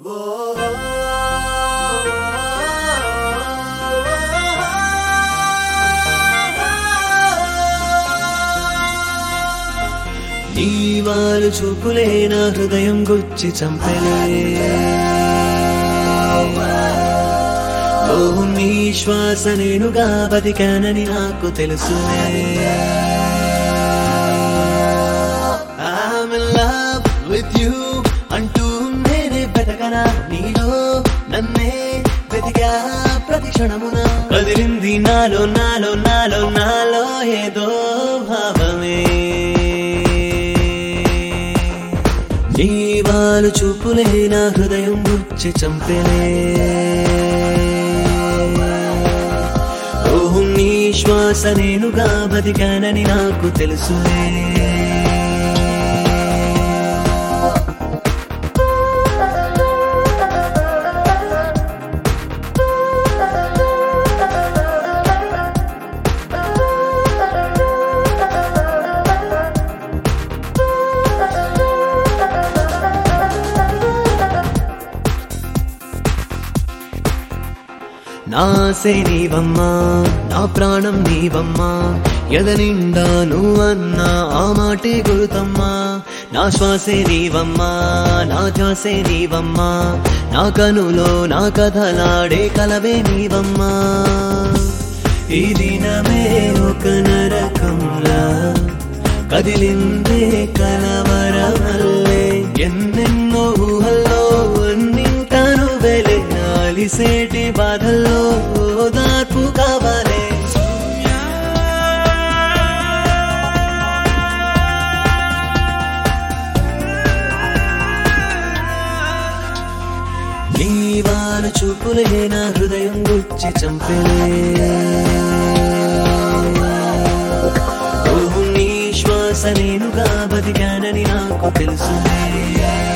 నీ వారు చూపులే నా హృదయం గుచ్చి చంపలే ఓ నీ శ్వాస నేనుగా బతికానని నాకు తెలుసులే I'm in love with you అంటూ నేనే వెతకనా నీలో నన్నే వెతికా ప్రతి క్షణమున కదిలింది నాలో నాలో నాలో నాలో ఏదో భావమే నీ వాళ్ళు చూపులే నా హృదయం గుచ్చి చంపలే ఓహ్ నీ శ్వాస నేనుగా బతికానని నాకు తెలుసులే నాసే నీవమ్మా నా ప్రాణం నీవమ్మా ఎద నిండా నువ్వన్నా ఆ మాటే గురుతమ్మా నా శ్వాసే నీవమ్మా నా ధ్యాసే నీవమ్మా నా కనులో నా కథలాడే కలవే నీవమ్మా ఈ దినమే ఒక నరకంలా కదిలిందే కలవరమల్లే ఎన్నెన్నో ఊహల్లో అన్నింటాను వెలే నాలిసేటి బాధల్లో ఓదార్పు కావాలే నీ వారు చూపులే నా హృదయం గుచ్చి చంపలే ఓ నీ శ్వాస నేనుగా బతికానని నాకు తెలుసులే